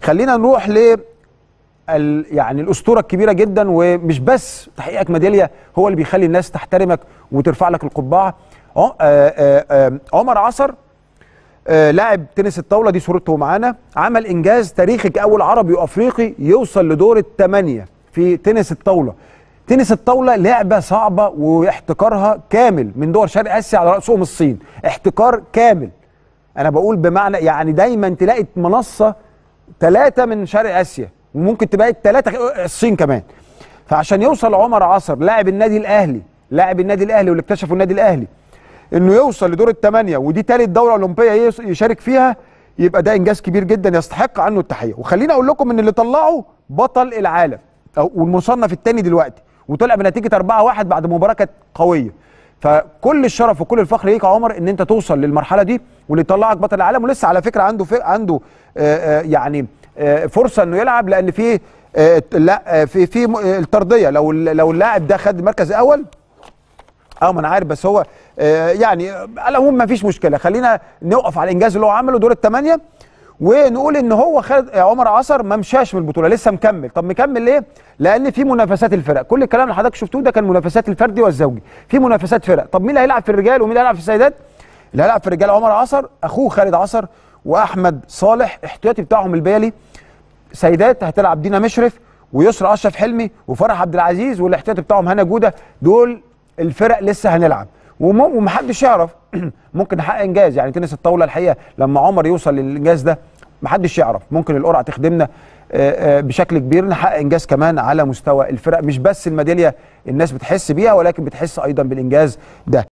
خلينا نروح ل ال- يعني الاسطوره الكبيره جدا ومش بس تحقيقك ميداليه هو اللي بيخلي الناس تحترمك وترفع لك القبعه ع- آه، آه، آه، عمر عصر آه، لاعب تنس الطاوله دي صورته معانا عمل انجاز تاريخي كاول عربي وافريقي يوصل لدور الثمانيه في تنس الطاوله تنس الطاوله لعبه صعبه واحتكارها كامل من دول شرق اسيا على راسهم الصين احتكار كامل انا بقول بمعنى يعني دايما تلاقي منصه ثلاثه من شرق اسيا وممكن تبقى الثلاثه الصين كمان فعشان يوصل عمر عصر لاعب النادي الاهلي لاعب النادي الاهلي واللي اكتشفوا النادي الاهلي انه يوصل لدور الثمانيه ودي ثالث دوره اولمبيه يس- يشارك فيها يبقى ده انجاز كبير جدا يستحق عنه التحيه وخليني اقول لكم ان اللي طلعه بطل العالم او والمصنف الثاني دلوقتي وطلع بنتيجه 4-1 بعد مباراه كانت قويه فكل الشرف وكل الفخر ليك يا عمر ان انت توصل للمرحله دي واللي يطلعك بطل العالم ولسه على فكره عنده في عنده آه، آه، يعني آه، فرصه انه يلعب لان في آه، لا آه، في في م- آه، الطرديه لو لو اللاعب ده خد المركز الاول اه ما انا عارف بس هو آه يعني آه، على العموم ما فيش مشكله خلينا نوقف على الانجاز اللي هو عمله دور الثمانيه ونقول ان هو خد آه، عمر عصر ما مشاش من البطوله لسه مكمل طب مكمل ليه لان في منافسات الفرق كل الكلام اللي حضرتك شفتوه ده كان منافسات الفردي والزوجي في منافسات فرق طب مين اللي هيلعب في الرجال ومين اللي هيلعب في السيدات اللي هيلعب في الرجال عمر عصر اخوه خالد عصر واحمد صالح احتياطي بتاعهم البيلي سيدات هتلعب دينا مشرف ويسرى اشرف حلمي وفرح عبد العزيز والاحتياطي بتاعهم هنا جوده دول الفرق لسه هنلعب وم- ومحدش يعرف ممكن نحقق انجاز يعني تنس الطاوله الحقيقه لما عمر يوصل للانجاز ده محدش يعرف ممكن القرعه تخدمنا آه، آه، بشكل كبير نحقق انجاز كمان على مستوى الفرق مش بس الميداليه الناس بتحس بيها ولكن بتحس ايضا بالانجاز ده